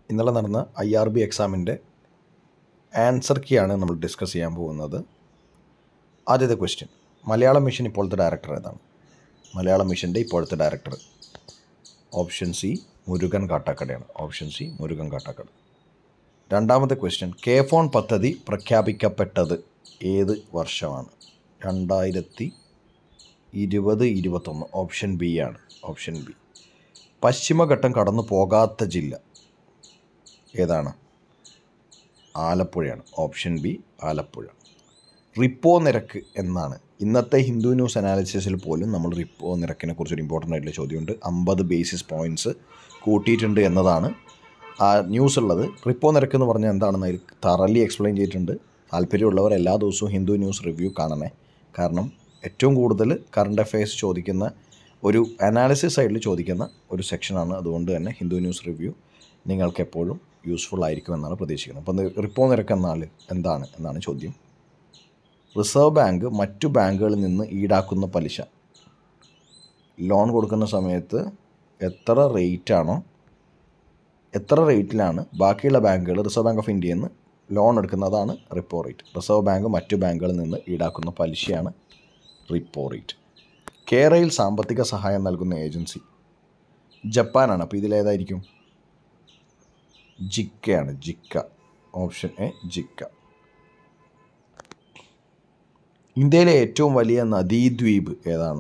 ഇന്നലെ നടന്ന I R B എക്സാമിൻ്റെ ആൻസർ കീ ആണ് നമ്മൾ ഡിസ്കസ് ചെയ്യാൻ പോകുന്നത് ആദ്യത്തെ ക്വസ്റ്റ്യൻ മലയാളം മിഷൻ ഇപ്പോഴത്തെ ഡയറക്ടർ ഏതാണ് മലയാളം മിഷൻ്റെ ഇപ്പോഴത്തെ ഡയറക്ടർ ഓപ്ഷൻ സി മുരുകൻ കാട്ടാക്കടയാണ് ഓപ്ഷൻ സി മുരുകൻ കാട്ടാക്കട രണ്ടാമത്തെ ക്വസ്റ്റ്യൻ കെ ഫോൺ പദ്ധതി പ്രഖ്യാപിക്കപ്പെട്ടത് ഏത് വർഷമാണ് രണ്ടായിരത്തി ഇരുപത് ഇരുപത്തൊന്ന് ഓപ്ഷൻ ബി ആണ് ഓപ്ഷൻ ബി പശ്ചിമഘട്ടം കടന്നു പോകാത്ത ജില്ല ഏതാണ് ആലപ്പുഴയാണ് ഓപ്ഷൻ ബി ആലപ്പുഴ റിപ്പോ നിരക്ക് എന്നാണ് ഇന്നത്തെ ഹിന്ദു ന്യൂസ് അനാലിസിസിൽ പോലും നമ്മൾ റിപ്പോ നിരക്കിനെ കുറിച്ചൊരു ഇമ്പോർട്ടൻ്റ് ആയിട്ടുള്ള ചോദ്യമുണ്ട് അമ്പത് ബേസിസ് പോയിൻറ്റ്സ് കൂട്ടിയിട്ടുണ്ട് എന്നതാണ് ആ ന്യൂസ് ഉള്ളത് റിപ്പോ നിരക്ക് എന്ന് പറഞ്ഞാൽ എന്താണെന്ന് അതിൽ തറലി എക്സ്പ്ലെയിൻ ചെയ്തിട്ടുണ്ട് താല്പര്യമുള്ളവർ എല്ലാ ദിവസവും ഹിന്ദു ന്യൂസ് റിവ്യൂ കാണണേ കാരണം ഏറ്റവും കൂടുതൽ കറണ്ട് അഫയേഴ്സ് ചോദിക്കുന്ന ഒരു അനാലിസിസ് സൈഡിൽ ചോദിക്കുന്ന ഒരു സെക്ഷനാണ് അതുകൊണ്ട് തന്നെ ഹിന്ദു ന്യൂസ് റിവ്യൂ നിങ്ങൾക്ക് എപ്പോഴും യൂസ്ഫുൾ ആയിരിക്കുമെന്നാണ് പ്രതീക്ഷിക്കുന്നത് അപ്പം റിപ്പോ നിരക്ക് എന്നാൽ എന്താണ് എന്നാണ് ചോദ്യം റിസർവ് ബാങ്ക് മറ്റു ബാങ്കുകളിൽ നിന്ന് ഈടാക്കുന്ന പലിശ ലോൺ കൊടുക്കുന്ന സമയത്ത് എത്ര റേറ്റാണോ എത്ര റേറ്റിലാണ് ബാക്കിയുള്ള ബാങ്കുകൾ റിസർവ് ബാങ്ക് ഓഫ് ഇന്ത്യയിൽ നിന്ന് ലോൺ എടുക്കുന്നതാണ് റിപ്പോ റേറ്റ് റിസർവ് ബാങ്ക് മറ്റു ബാങ്കുകളിൽ നിന്ന് ഈടാക്കുന്ന പലിശയാണ് റിപ്പോ റേറ്റ് കേരളയിൽ സാമ്പത്തിക സഹായം നൽകുന്ന ഏജൻസി ജപ്പാനാണ് അപ്പോൾ ഇതിലേതായിരിക്കും ജിക്കയാണ് ജിക്ക ഓപ്ഷൻ എ ജിക്ക ഇന്ത്യയിലെ ഏറ്റവും വലിയ നദീദ്വീപ് ഏതാണ്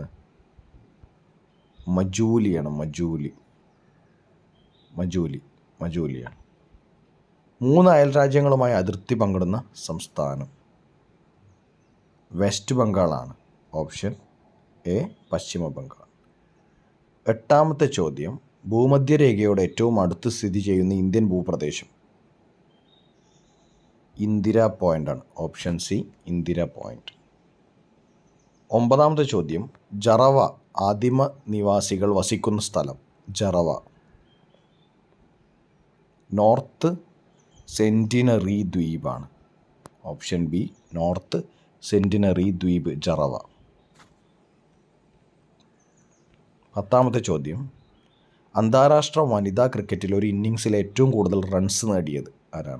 മജൂലിയാണ് മജൂലി മജൂലി മജൂലിയാണ് മൂന്ന് അയൽ രാജ്യങ്ങളുമായി അതിർത്തി പങ്കിടുന്ന സംസ്ഥാനം വെസ്റ്റ് ബംഗാളാണ് ഓപ്ഷൻ എ പശ്ചിമ ബംഗാൾ എട്ടാമത്തെ ചോദ്യം ഭൂമധ്യരേഖയോട് ഏറ്റവും അടുത്ത് സ്ഥിതി ചെയ്യുന്ന ഇന്ത്യൻ ഭൂപ്രദേശം ഇന്ദിര പോയിൻ്റാണ് ഓപ്ഷൻ സി ഇന്ദിര പോയിൻ്റ് ഒമ്പതാമത്തെ ചോദ്യം ജറവ ആദിമ നിവാസികൾ വസിക്കുന്ന സ്ഥലം ജറവ നോർത്ത് സെൻറ്റിനറി ദ്വീപാണ് ഓപ്ഷൻ ബി നോർത്ത് സെൻറ്റിനറി ദ്വീപ് ജറവ പത്താമത്തെ ചോദ്യം അന്താരാഷ്ട്ര വനിതാ ക്രിക്കറ്റിൽ ഒരു ഇന്നിങ്സിൽ ഏറ്റവും കൂടുതൽ റൺസ് നേടിയത് ആരാണ്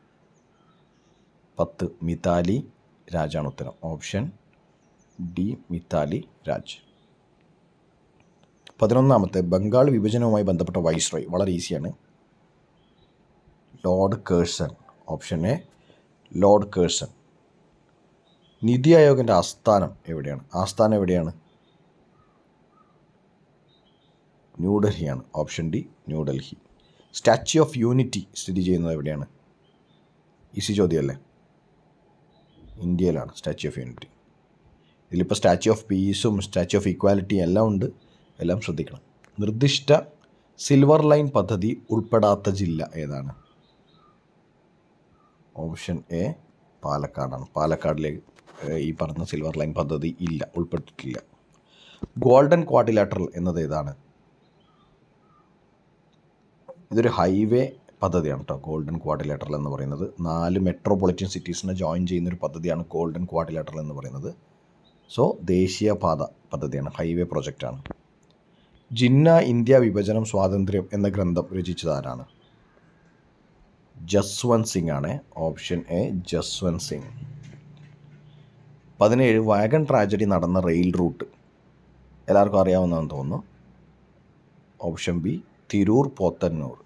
പത്ത് മിതാലി രാജാണ് ഉത്തരം ഓപ്ഷൻ ഡി മിതാലി രാജ് പതിനൊന്നാമത്തെ ബംഗാൾ വിഭജനവുമായി ബന്ധപ്പെട്ട വൈസ്രോയ് വളരെ ഈസിയാണ് Lord Curzon option A Lord Curzon Niti ആയോഗിൻ്റെ ആസ്ഥാനം എവിടെയാണ് ആസ്ഥാനം എവിടെയാണ് ന്യൂഡൽഹിയാണ് option D New Delhi Statue of Unity സ്ഥിതി ചെയ്യുന്നത് എവിടെയാണ് ഈസി ചോദ്യമല്ലേ ഇന്ത്യയിലാണ് സ്റ്റാച്യു ഓഫ് യൂണിറ്റി ഇതിലിപ്പോൾ സ്റ്റാച്യു ഓഫ് പീസും സ്റ്റാച്യു ഓഫ് ഈക്വാലിറ്റി എല്ലാം ഉണ്ട് എല്ലാം ശ്രദ്ധിക്കണം നിർദ്ദിഷ്ട സിൽവർ ലൈൻ പദ്ധതി ഉൾപ്പെടാത്ത ജില്ല ഏതാണ് ഓപ്ഷൻ എ പാലക്കാടാണ് പാലക്കാടിലേക്ക് ഈ പറഞ്ഞ സിൽവർ ലൈൻ പദ്ധതി ഇല്ല ഉൾപ്പെട്ടിട്ടില്ല ഗോൾഡൻ ക്വാഡിലാറ്ററൽ എന്നത് ഏതാണ് ഇതൊരു ഹൈവേ പദ്ധതിയാണ് കേട്ടോ ഗോൾഡൻ ക്വാഡിലാറ്ററൽ എന്ന് പറയുന്നത് നാല് മെട്രോപൊളിറ്റൻ സിറ്റീസിനെ ജോയിൻ ചെയ്യുന്ന ഒരു പദ്ധതിയാണ് ഗോൾഡൻ ക്വാഡിലാറ്ററൽ എന്ന് പറയുന്നത് സോ ദേശീയപാത പദ്ധതിയാണ് ഹൈവേ പ്രൊജക്റ്റാണ് ജിന്ന ഇന്ത്യ വിഭജനം സ്വാതന്ത്ര്യം എന്ന ഗ്രന്ഥം രചിച്ചത് ആരാണ് ജസ്വന്ത് സിംഗ് ആണ് ഓപ്ഷൻ എ ജസ്വന്ത് സിംഗ് പതിനേഴ് വാഗൺ ട്രാജഡി നടന്ന റെയിൽ റൂട്ട് എല്ലാവർക്കും അറിയാവുന്നതെന്ന് തോന്നുന്നു option B Tirur Podanur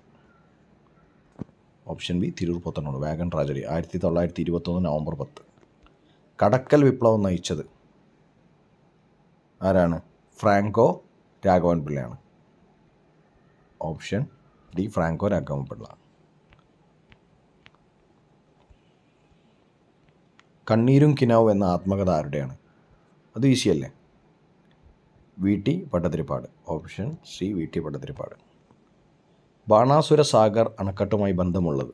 option B Tirur Podanur wagon tragedy ആയിരത്തി തൊള്ളായിരത്തി ഇരുപത്തൊന്ന് നവംബർ പത്ത് കടക്കൽ വിപ്ലവം നയിച്ചത് ആരാണ് ഫ്രാങ്കോ രാഘവൻ പിള്ളയാണ് ഓപ്ഷൻ ഡി ഫ്രാങ്കോ രാഘവൻ പിള്ള കണ്ണീരും കിനാവ് എന്ന ആത്മകഥ ആരുടെയാണ് അത് ഈസിയല്ലേ V T Bhattathiripad option C V T Bhattathiripad Banasura Sagar അണക്കെട്ടുമായി ബന്ധമുള്ളത്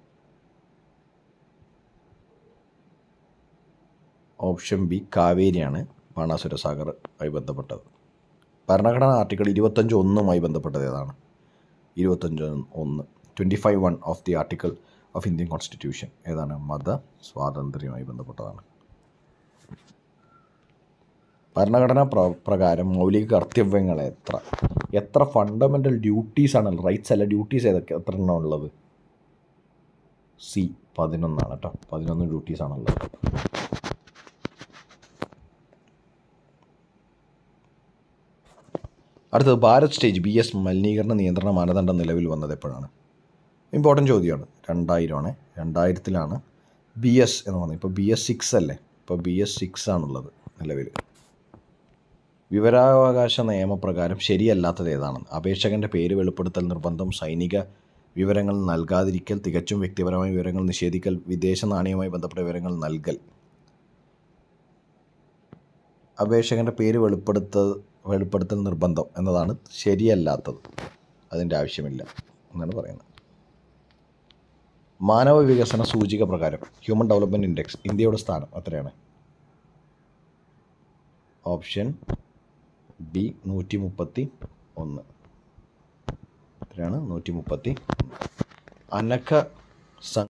ഓപ്ഷൻ ബി കാവേരിയാണ് ബാണാസുര സാഗറുമായി ബന്ധപ്പെട്ടത് ഭരണഘടനാ ആർട്ടിക്കിൾ ഇരുപത്തഞ്ച് ഒന്നുമായി ബന്ധപ്പെട്ടത് ഏതാണ് ഇരുപത്തഞ്ച് ഒന്ന് twenty five one of the article of Indian constitution ഏതാണ് മത സ്വാതന്ത്ര്യവുമായി ബന്ധപ്പെട്ടതാണ് ഭരണഘടനാ പ്ര പ്രകാരം മൗലിക കർത്തവ്യങ്ങൾ എത്ര എത്ര ഫണ്ടമെൻ്റൽ ഡ്യൂട്ടീസാണ് റൈറ്റ്സ് അല്ല ഡ്യൂട്ടീസ് ഏതൊക്കെ എത്ര എണ്ണം ഉള്ളത് സി പതിനൊന്നാണ് കേട്ടോ പതിനൊന്ന് ഡ്യൂട്ടീസാണുള്ളത് അടുത്തത് ഭാരത് സ്റ്റേജ് ബി എസ് മലിനീകരണ നിയന്ത്രണ മാനദണ്ഡം നിലവിൽ വന്നത് എപ്പോഴാണ് ഇമ്പോർട്ടൻറ്റ് ചോദ്യമാണ് രണ്ടായിരമാണ് രണ്ടായിരത്തിലാണ് ബി എസ് എന്ന് പറഞ്ഞത് ഇപ്പോൾ ബി എസ് സിക്സ് അല്ലേ ഇപ്പോൾ ബി എസ് സിക്സ് ആണുള്ളത് നിലവിൽ വിവരാവകാശ നിയമപ്രകാരം ശരിയല്ലാത്തത് ഏതാണെന്ന് അപേക്ഷകൻ്റെ പേര് വെളിപ്പെടുത്തൽ നിർബന്ധം സൈനിക വിവരങ്ങൾ നൽകാതിരിക്കൽ തികച്ചും വ്യക്തിപരമായ വിവരങ്ങൾ നിഷേധിക്കൽ വിദേശ നാണയവുമായി ബന്ധപ്പെട്ട വിവരങ്ങൾ നൽകൽ അപേക്ഷകൻ്റെ പേര് വെളിപ്പെടുത്ത വെളിപ്പെടുത്തൽ നിർബന്ധം എന്നതാണ് ശരിയല്ലാത്തത് അതിൻ്റെ ആവശ്യമില്ല എന്നാണ് പറയുന്നത് മാനവ വികസന സൂചിക പ്രകാരം ഹ്യൂമൻ ഡെവലപ്മെൻറ്റ് ഇൻഡെക്സ് ഇന്ത്യയുടെ സ്ഥാനം എത്രയാണ് ഓപ്ഷൻ ബി നൂറ്റി മുപ്പത്തി ഒന്ന് എത്രയാണ് നൂറ്റി മുപ്പത്തി ഒന്ന് അനക്ക